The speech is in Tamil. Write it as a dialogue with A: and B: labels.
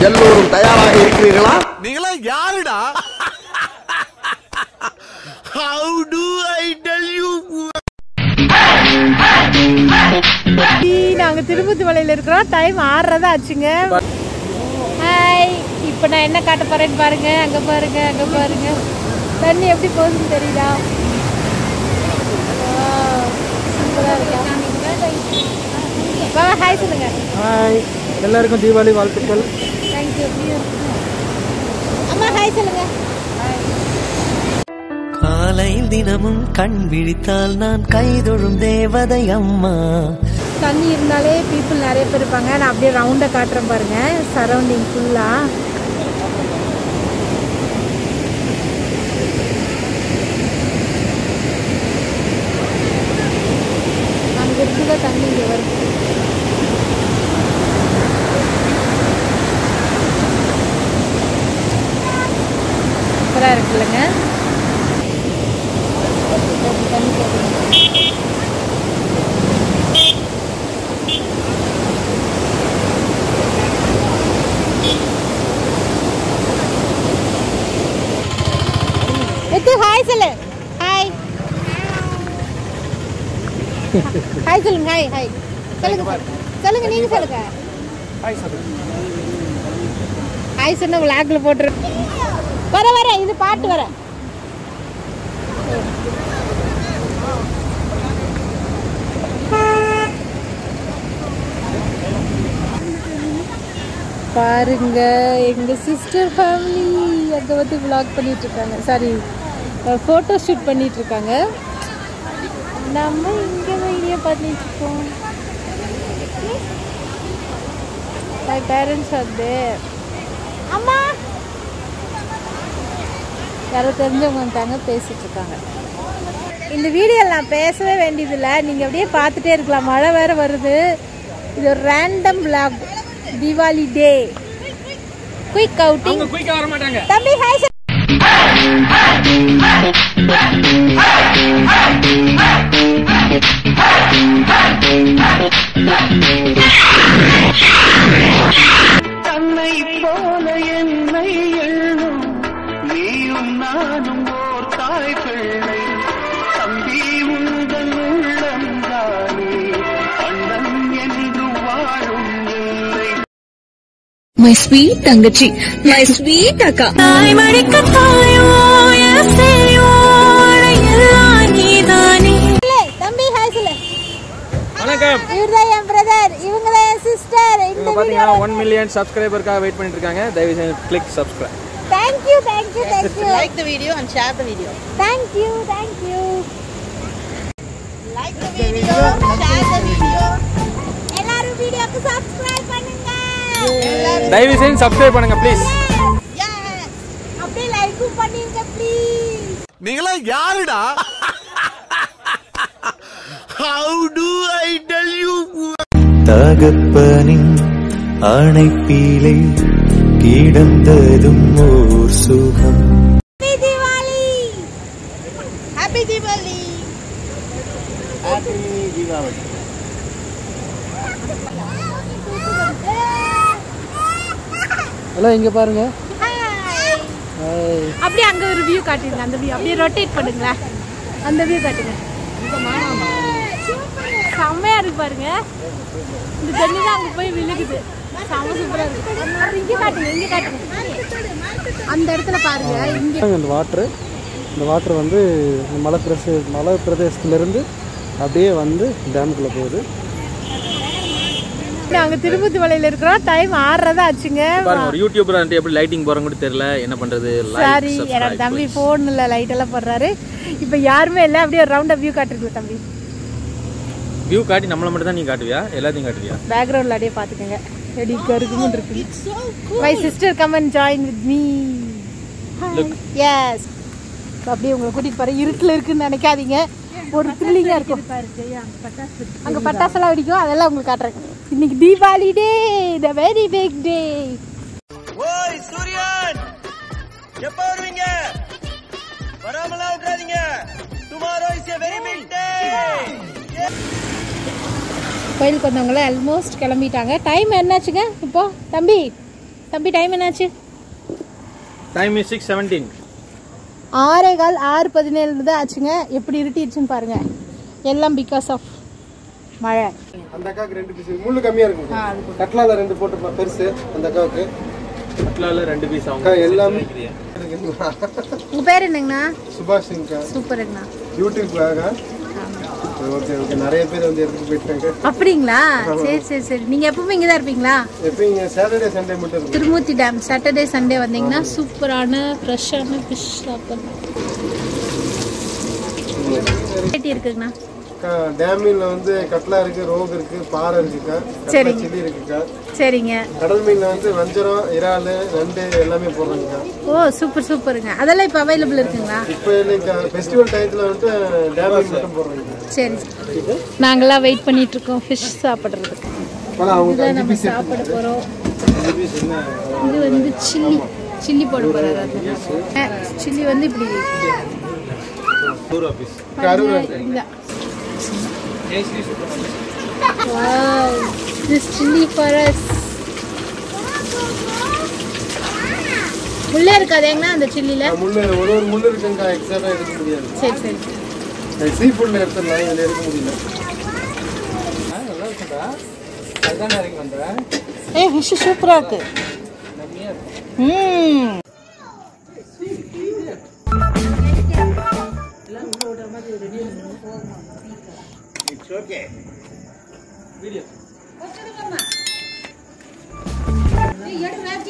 A: எல்லோரும் தயாராக இருக்கிறீர்களா
B: நீங்களா யாருடா how do I tell you
C: நாங்க திருப்பதி மலையில இருக்கிறோம் டைம் ஆறரை ஆச்சுங்க ஹாய் இப்போ நான் என்ன காட்ட போறேன்னு பாருங்க அங்க பாருங்க அங்க பாருங்க தண்ணி எப்படி போகுதுன்னு தெரியுதா சூப்பராக இருக்கா வாங்க ஹாய் சொல்லுங்க
D: ஹாய் எல்லாருக்கும் தீபாவளி வாழ்த்துக்கள்
C: தேங்க்யூ அம்மா ஹாய் சொல்லுங்க
E: காலையில் தினமும் கண் விழித்தால் நான் கைதொழும் தேவதை அம்மா
C: தண்ணி இருந்தாலே பீப்புள் நிறைய பேர் இருப்பாங்க நான் அப்படியே ரவுண்டை காட்டுறேன் பாருங்க சரௌண்டிங் ஃபுல்லாக அங்கே இருக்குத தண்ணி இங்கே வருது சூப்பராக இருக்குல்லங்க தண்ணி கேட்குது எத்து ஹாய் சொல்லு ஹாய் ஹாய் சொல்லுங்க ஹாய் ஹாய் சொல்லுங்க sir. சொல்லுங்க நீங்க சொல்லுங்க
D: ஹாய் சார்
C: ஹாய் சொன்ன விளாக்ல போட்டுரு வர வர இது பாட்டு வர பாருங்க எங்க சிஸ்டர் ஃபேமிலி அங்க வந்து vlog பண்ணிட்டு இருக்காங்க சாரி ஃபோட்டோ ஷூட் பண்ணிட்டு இருக்காங்க நம்ம இங்க வீடியோ பண்ணிட்டு இருக்கோம் மை பேரண்ட்ஸ் ஆர் தேர் அம்மா யாரோ தெரிஞ்சவங்க வந்துட்டாங்க பேசிட்டு இருக்காங்க இந்த வீடியோவில் நான் பேசவே வேண்டியதில்லை நீங்கள் அப்படியே பார்த்துட்டே இருக்கலாம் மழை வேற வருது இது ஒரு random vlog Deepavali day quick outing
D: குயிக்காக வர மாட்டாங்க
C: தம்பி ஹாய்
E: தன்னை போல என்னை எண்ணும் நீயும் நானும் ஓர் தாய் பிள்ளை தம்பி உங்கள் உள்ளம் தானே அண்ணன் என்று வாழும் இல்லை
F: மை ஸ்வீட் தங்கச்சி மை ஸ்வீட் அக்கா தாய் மடிக்க தாயோ எஸ்ஐயோ எல்லாம் நீதானே
C: தம்பி ஹாய் சொல்லு
D: வணக்கம்
C: இவர்தான் என் பிரதர் இவங்க தான் என் சிஸ்டர் இந்த
D: இவங்க பார்த்தீங்கன்னா ஒன் மில்லியன் சப்ஸ்கிரைபருக்காக வெயிட் பண்ணிட்டு இருக்காங்க தயவு செஞ்சு click subscribe
C: thank you thank you thank you
G: like the video and share the video.
C: Thank you thank you
G: Like the video, share the video.
C: எல்லாரும் வீடியோக்கு சப்ஸ்கிரைப் பண்ணுங்க
D: தயவு செஞ்சு சப்ஸ்கிரைப் பண்ணுங்க ப்ளீஸ்
G: Yes.
C: அப்படியே லைக்கும் பண்ணிருங்க ப்ளீஸ்
B: நீங்களா யாருடா how do I tell you
E: தகப்பனின் அணைப்பிலே கிடந்ததும் ஓர் சுகம்
C: தீபாவளி
G: Happy Diwali.
D: எல்லாம் இங்கே பாருங்க
C: ஹாய்
D: ஹாய்
C: அப்படியே அங்க ஒரு வியூ காட்டுங்க அந்த வியூ அப்படியே ரொட்டேட் பண்ணுங்களேன் அந்த வியூ காட்டுங்க செம்மையா இருக்கு பாருங்க இந்த தண்ணி தான் அங்க போய் விழுகுது செம்ம சூப்பரா இருக்கு அப்புறம் இங்க காட்டுங்க இங்க காட்டுங்க அந்த இடத்துல பாருங்க இங்க
D: இந்த வாட்ரு இந்த வாட்டர் வந்து இந்த மலை பிரதேச மலை பிரதேசத்துலேருந்து அப்படியே வந்து டேமுக்குள்ளே போகுது
C: நாங்க திருப்பதி மலையில இருக்கிறோம் டைம் ஆறரை ஆச்சுங்க
H: பாருங்க ஒரு யூடியூபர் வந்துட்டு எப்படி லைட்டிங் போறோம் கூட தெரியல என்ன பண்றது
C: சாரி என்னோட தம்பி போன்ல லைட் எல்லாம் போடுறாரு இப்போ யாருமே இல்லை அப்படியே ரவுண்டா வியூ காட்டுருக்கு தம்பி
H: வியூ காட்டி நம்மள மட்டும் தான் நீ காட்டுவியா எல்லாத்தையும் காட்டுவியா
C: பேக்ரவுண்ட்ல அப்படியே பாத்துக்கோங்க எப்படி கருக்குமுன்னு இருக்கு my sister come and join with me yes அப்படியே உங்களை கூட்டிட்டு போறேன் இருட்டுல இருக்குன்னு நினைக்காதீங்க ஒரு த்ரில்லிங்கா இருக்கும் அங்க பட்டாசெல்லாம் வெடிக்கும் அதெல்லாம் உங்களுக்கு காட்டுறேன் இன்னைக்கு Deepavali day the very big day
B: ஓய் சூரியன் எப்ப வருவீங்க வராமலாம் விட்டுறாதீங்க tomorrow is a very big day
C: கோயிலுக்கு வந்தவங்களாம் ஆல்மோஸ்ட் கிளம்பிட்டாங்க டைம் என்னாச்சுங்க இப்போ தம்பி தம்பி டைம் என்னாச்சு
H: டைம் இஸ் சிக்ஸ் செவன்டீன்
C: ஆறே கால் ஆறு பதினேழு தான் ஆச்சுங்க எப்படி இருட்டிடுச்சுன்னு பாருங்க எல்லாம் பிகாஸ் ஆஃப் மழை
D: அந்த அக்காவுக்கு ரெண்டு பீஸ் முள்ளு கம்மியா இருக்கும் கட்லால ரெண்டு போட்டுருப்பா பெருசு அந்த அக்காவுக்கு
H: கட்லாவில் ரெண்டு பீஸ்
D: அக்கா
H: ஆகும்
D: எல்லாமே
C: உங்க பேர் என்னங்கண்ணா
D: சுபாஷ் சிங்க்கா
C: சூப்பருங்கண்ணா
D: யூடியூப்காக ஓகே ஓகே நிறைய பேர் வந்து எடுத்துட்டு போயிட்டாங்க
C: அப்படிங்களா சரி சரி சரி நீங்க எப்பவுமே இங்கே தான் இருப்பீங்களா
D: எப்போ இங்கே சாட்டர்டே சண்டே மட்டும் இருக்கும்
C: திருமூர்த்தி டேம் சாட்டர்டே சண்டே வந்தீங்கன்னா சூப்பரான ஃப்ரெஷ்ஷான ஃபிஷ் சாப்பிடலாம் வெரைட்டி இருக்குங்கண்ணா
D: அக்கா டேமில் வந்து கட்லா இருக்கு ரோக் இருக்கு பாறை இருக்குக்கா கட்லா
C: சரிங்க.
D: சில்லி இருக்குக்கா
C: சரிங்க
D: கடல் மீன்ல வந்து வஞ்சரம் இறால் நண்டு எல்லாமே போடுறாங்கக்கா
C: ஓ சூப்பர் சூப்பருங்க அதெல்லாம் இப்போ அவைலபிள் இருக்குங்களா
D: இப்போ இல்லைக்கா ஃபெஸ்டிவல் டயத்தில் வந்துட்டு டேம் மீன் மட்டும் போடுறாங்க
C: சரி நாங்களாம் வெயிட் பண்ணிட்டு இருக்கோம் ஃபிஷ் சாப்பிட்றதுக்கு
D: ஆனால் அவங்க
C: இதுதான் நம்ம சாப்பிட போகிறோம் இது வந்து சில்லி சில்லி போட போகிறாரு சில்லி வந்து இப்படி பாருங்க, இந்தா. Wow, this chili for us. முள்ளே இருக்காதேங்கண்ணா அந்த சில்லியில்
D: முள்ளு ஒரு ஒரு முள்ளு இருக்குங்கக்கா எக்ஸாக்டாக எடுக்க முடியாது
C: சரி சரி
D: சீ ஃபுட்டில் எடுத்துடலாம் இதில் எடுக்க முடியல
H: நல்லா இருக்கும்டா அதுதான் இறங்கி வந்தேன்
C: ஏ ஃபிஷ் சூப்பராக இருக்கு ம்
B: ஓகே